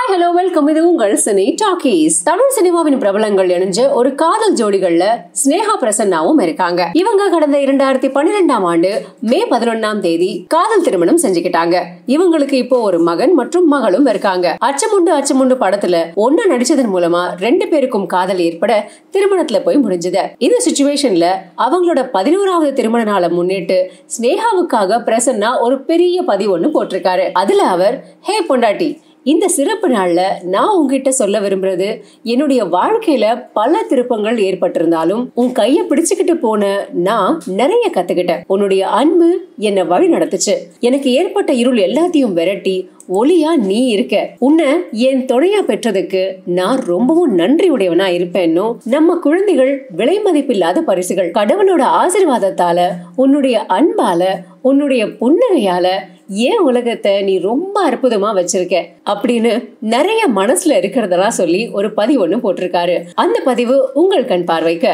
hi hello welcome இது உங்கள் cine talkies Tamil சினிமாவின் பிரபலங்கள் இணைஞ்ச ஒரு காதல் ஜோடிகள்ல ஸ்னேகா பிரசன்னாவும் இருக்காங்க இவங்க கடந்த இரண்டாயிரத்தி பன்னிரெண்டாம் ஆண்டு மே பதினொன்னாம் தேதி காதல் திருமணம் செஞ்சுக்கிட்டாங்க இவங்களுக்கு இப்போ ஒரு மகன் மற்றும் மகளும் இருக்காங்க அச்சமுண்டு அச்சமுண்டு படத்துல ஒன்னா நடிச்சதன் மூலமா ரெண்டு பேருக்கும் காதல் ஏற்பட திருமணத்துல போய் முடிஞ்சது இந்த சுச்சுவேஷன்ல அவங்களோட பதினோராவது திருமண நாளை முன்னிட்டு ஸ்னேகாவுக்காக பிரசன்னா ஒரு பெரிய பதிவு ஒண்ணு போட்டிருக்காரு அதுல அவர் ஹே பொண்டாட்டி இந்த சிறப்பு நாள்ல நான் உங்ககிட்ட சொல்ல விரும்புறது என்னுடைய வாழ்க்கையில பல திருப்பங்கள் ஏற்பட்டிருந்தாலும் உன் கைய பிடிச்சுக்கிட்டு போன நான் நிறைய கத்துக்கிட்டேன் உன்னுடைய அன்பு என்னை வழி நடத்துச்சு எனக்கு ஏற்பட்ட இருள் எல்லாத்தையும் விரட்டி ஒளியா நீ இருக்க உன்னை என் துணையா பெற்றதுக்கு நான் ரொம்பவும் நன்றி உடையவனா இருப்பேன்னு நம்ம குழந்தைகள் விலை மதிப்பில்லாத பரிசுகள் கடவுளோட ஆசீர்வாதத்தால உன்னுடைய அன்பால உன்னுடைய புன்னகையால ஏன் உலகத்தை நீ ரொம்ப அற்புதமா வச்சிருக்க அப்படின்னு நிறைய மனசுல இருக்கிறதெல்லாம் சொல்லி ஒரு பதிவு ஒண்ணு போட்டிருக்காரு அந்த பதிவு உங்கள் கண் பார்வைக்கு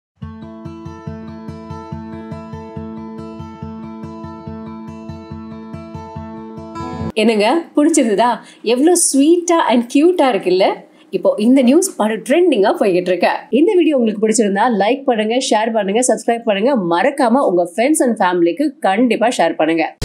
என்னங்க பிடிச்சிருந்ததா எவ்வளோ ஸ்வீட்டா அண்ட் கியூட்டா இருக்குல்ல இப்போ இந்த நியூஸ் படு ட்ரெண்டிங்கா போய்கிட்டு இருக்கு இந்த வீடியோ உங்களுக்கு பிடிச்சிருந்தா லைக் பண்ணுங்க ஷேர் பண்ணுங்க சப்ஸ்கிரைப் பண்ணுங்க மறக்காம உங்க ஃப்ரெண்ட்ஸ் அண்ட் ஃபேமிலிக்கு கண்டிப்பா ஷேர் பண்ணுங்க